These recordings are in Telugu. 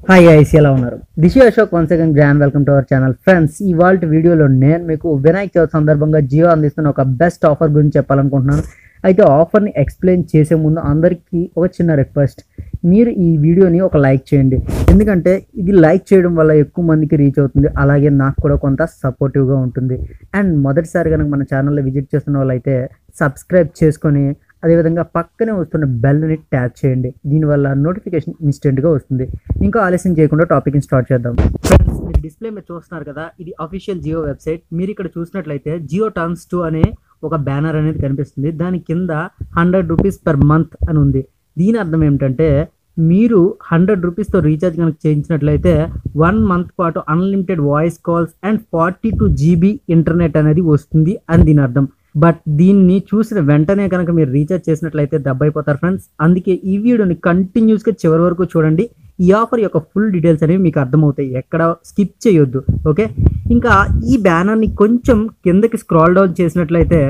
హాయ్ ఐసి ఎలా ఉన్నారు Disha Ashok one second grand welcome to our channel friends ఇవాళ వీడియోలో నేను మీకు వినాయక చవితి సందర్భంగా జియో అందిస్తున్న ఒక బెస్ట్ ఆఫర్ గురించి చెప్పాలనుకుంటున్నాను అయితే ఆఫర్ని ఎక్స్ప్లెయిన్ చేసే ముందు అందరికీ ఒక చిన్న రిక్వెస్ట్ మీరు ఈ వీడియోని ఒక లైక్ చేయండి ఎందుకంటే ఇది లైక్ చేయడం వల్ల ఎక్కువ మందికి రీచ్ అవుతుంది అలాగే నాకు కూడా కొంత సపోర్టివ్గా ఉంటుంది అండ్ మొదటిసారి కనుక మన ఛానల్లో విజిట్ చేస్తున్న వాళ్ళైతే సబ్స్క్రైబ్ చేసుకొని అదేవిధంగా పక్కనే వస్తున్న బెల్ని ట్యాప్ చేయండి దీనివల్ల నోటిఫికేషన్ ఇన్స్టెంట్గా వస్తుంది ఇంకా ఆలస్యం చేయకుండా టాపిక్ని స్టార్ట్ చేద్దాం ఫ్రెండ్స్ మీరు డిస్ప్లే మీద చూస్తున్నారు కదా ఇది అఫీషియల్ జియో వెబ్సైట్ మీరు ఇక్కడ చూసినట్లయితే జియో టర్న్స్ టూ అనే ఒక బ్యానర్ అనేది కనిపిస్తుంది దాని కింద హండ్రెడ్ రూపీస్ పర్ మంత్ అని ఉంది దీని అర్థం ఏమిటంటే మీరు హండ్రెడ్ రూపీస్తో రీఛార్జ్ కనుక చేయించినట్లయితే వన్ మంత్ పాటు unlimited voice calls and forty two GB internet అనేది వస్తుంది అని దీని అర్థం బట్ దీన్ని చూసిన వెంటనే కనుక మీరు రీఛార్జ్ చేసినట్లయితే దెబ్బైపోతారు ఫ్రెండ్స్ అందుకే ఈ వీడియోని కంటిన్యూస్గా చివరి వరకు చూడండి ఈ ఆఫర్ యొక్క ఫుల్ డీటెయిల్స్ అనేవి మీకు అర్థమవుతాయి ఎక్కడ స్కిప్ చేయొద్దు ఓకే ఇంకా ఈ బ్యానర్ని కొంచెం కిందకి స్క్రాల్ డౌన్ చేసినట్లయితే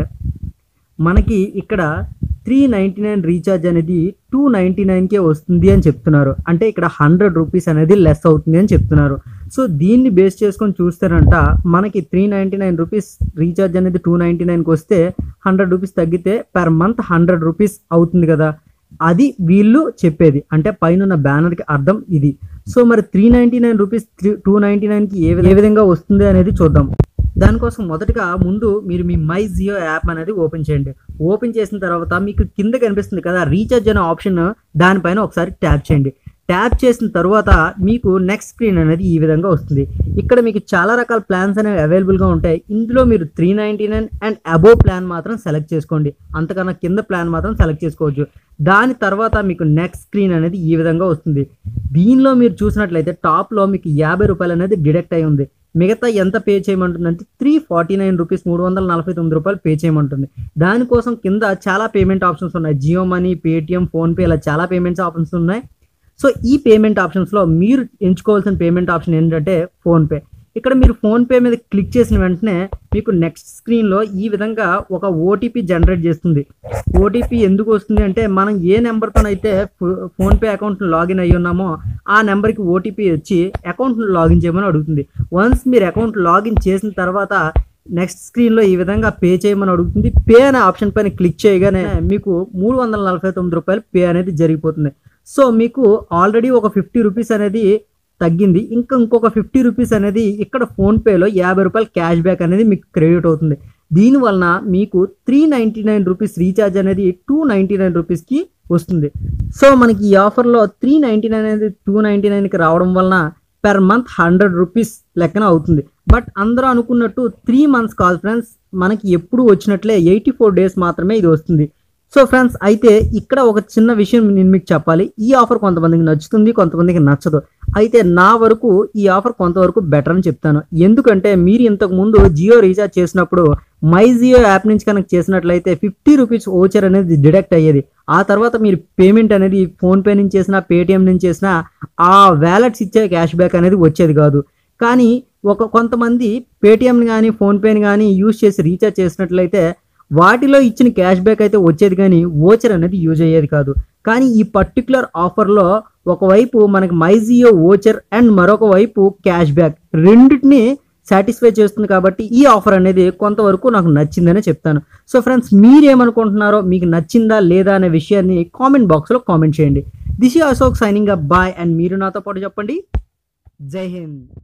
మనకి ఇక్కడ త్రీ నైంటీ నైన్ రీఛార్జ్ అనేది టూ నైంటీ నైన్కే వస్తుంది అని చెప్తున్నారు అంటే ఇక్కడ హండ్రెడ్ రూపీస్ అనేది లెస్ అవుతుంది అని చెప్తున్నారు సో దీన్ని బేస్ చేసుకొని చూస్తారంట మనకి three ninety nine rupees recharge అనేది టూ నైంటీ నైన్కి వస్తే హండ్రెడ్ రూపీస్ తగ్గితే పర్ మంత్ హండ్రెడ్ రూపీస్ అవుతుంది కదా అది వీళ్ళు చెప్పేది అంటే పైన ఉన్న బ్యానర్కి అర్థం ఇది సో మరి three ninety nine rupees three two ninety నైన్కి ఏ విధ- ఏ విధంగా వస్తుంది అనేది చూద్దాం దానికోసం మొదటగా ముందు మీరు మీ మై జియో యాప్ అనేది ఓపెన్ చేయండి ఓపెన్ చేసిన తర్వాత మీకు కింద కనిపిస్తుంది కదా రీఛార్జ్ అనే ఆప్షన్ దానిపైన ఒకసారి ట్యాప్ చేయండి ట్యాప్ చేసిన తర్వాత మీకు నెక్స్ట్ స్క్రీన్ అనేది ఈ విధంగా వస్తుంది ఇక్కడ మీకు చాలా రకాల ప్లాన్స్ అనేవి అవైలబుల్గా ఉంటాయి ఇందులో మీరు three ninety nine and above plan మాత్రం సెలెక్ట్ చేసుకోండి అంతకన్నా కింద ప్లాన్ మాత్రం సెలెక్ట్ చేసుకోవచ్చు దాని తర్వాత మీకు నెక్స్ట్ స్క్రీన్ అనేది ఈ విధంగా వస్తుంది దీనిలో మీరు చూసినట్లయితే టాప్లో మీకు యాభై రూపాయలు అనేది డిడక్ట్ అయి ఉంది మిగతా ఎంత పే చేయమంటుందంటే త్రీ ఫార్టీ నైన్ రూపీస్ మూడు వందల నలభై తొమ్మిది రూపాయలు పే చేయమంటుంది దానికోసం కింద చాలా పేమెంట్ ఆప్షన్స్ ఉన్నాయి జియో మనీ పేటిఎం ఫోన్పే ఇలా చాలా పేమెంట్స్ ఆప్షన్స్ ఉన్నాయి సో ఈ పేమెంట్ ఆప్షన్స్లో మీరు ఎంచుకోవాల్సిన పేమెంట్ ఆప్షన్ ఏంటంటే ఫోన్పే ఇక్కడ మీరు ఫోన్పే మీద క్లిక్ చేసిన వెంటనే మీకు నెక్స్ట్ స్క్రీన్లో ఈ విధంగా ఒక ఓటీపీ జనరేట్ చేస్తుంది ఓటీపీ ఎందుకు వస్తుంది అంటే మనం ఏ నెంబర్తోనైతే ఫోన్పే అకౌంట్ లాగిన్ అయ్యి ఉన్నామో ఆ నెంబర్కి ఓటీపీ వచ్చి అకౌంట్ లాగిన్ చేయమని అడుగుతుంది వన్స్ మీరు అకౌంట్ లాగిన్ చేసిన తర్వాత నెక్స్ట్ స్క్రీన్లో ఈ విధంగా పే చేయమని అడుగుతుంది పే అనే ఆప్షన్ పైన క్లిక్ చేయగానే మీకు మూడు వందల నలభై తొమ్మిది రూపాయలు పే అనేది జరిగిపోతుంది సో మీకు ఆల్రెడీ ఒక ఫిఫ్టీ రూపీస్ అనేది తగ్గింది ఇంకా ఇంకొక ఫిఫ్టీ రూపీస్ అనేది ఇక్కడ ఫోన్పేలో యాభై రూపాయలు క్యాష్ బ్యాక్ అనేది మీకు క్రెడిట్ అవుతుంది దీని వలన మీకు three ninety nine rupees recharge అనేది టూ నైంటీ నైన్ రూపీస్కి వస్తుంది సో మనకి ఈ ఆఫర్లో త్రీ నైంటీ నైన్ అనేది టూ నైంటీ నైన్కి రావడం వలన పెర్ మంత్ హండ్రెడ్ రూపీస్ లెక్కన అవుతుంది బట్ అందరూ అనుకున్నట్టు త్రీ మంత్స్ కాదు ఫ్రెండ్స్ మనకి ఎప్పుడు వచ్చినట్లే ఎయిటీ ఫోర్ డేస్ మాత్రమే ఇది వస్తుంది సో ఫ్రెండ్స్ అయితే ఇక్కడ ఒక చిన్న విషయం నేను మీకు చెప్పాలి ఈ ఆఫర్ కొంతమందికి నచ్చుతుంది కొంతమందికి నచ్చదు అయితే నా వరకు ఈ ఆఫర్ కొంతవరకు బెటర్ అని చెప్తాను ఎందుకంటే మీరు ఇంతకు ముందు జియో రీఛార్జ్ చేసినప్పుడు మై జియో యాప్ నుంచి కనుక చేసినట్లయితే ఫిఫ్టీ రూపీస్ ఓచర్ అనేది డిడక్ట్ అయ్యేది ఆ తర్వాత మీరు పేమెంట్ అనేది ఫోన్పే నుంచి చేసినా పేటిఎం నుంచి చేసినా ఆ వ్యాలెట్స్ ఇచ్చే క్యాష్ బ్యాక్ అనేది వచ్చేది కాదు కానీ ఒక కొంతమంది పేటిఎంని కానీ ఫోన్పేని కానీ యూజ్ చేసి రీఛార్జ్ చేసినట్లయితే వాటిలో ఇచ్చిన క్యాష్ బ్యాక్ అయితే వచ్చేది కానీ ఓచర్ అనేది యూజ్ అయ్యేది కాదు కానీ ఈ పర్టికులర్ ఆఫర్లో ఒకవైపు మనకి మైజియో ఓచర్ అండ్ మరొక వైపు క్యాష్ బ్యాక్ రెండింటిని సాటిస్ఫై చేస్తుంది కాబట్టి ఈ ఆఫర్ అనేది కొంతవరకు నాకు నచ్చిందనే చెప్తాను సో ఫ్రెండ్స్ మీరేమనుకుంటున్నారో మీకు నచ్చిందా లేదా అనే విషయాన్ని కామెంట్ బాక్స్లో కామెంట్ చేయండి this is Ashok signing up bye and మీరు నాతో పాటు చెప్పండి జై హింద్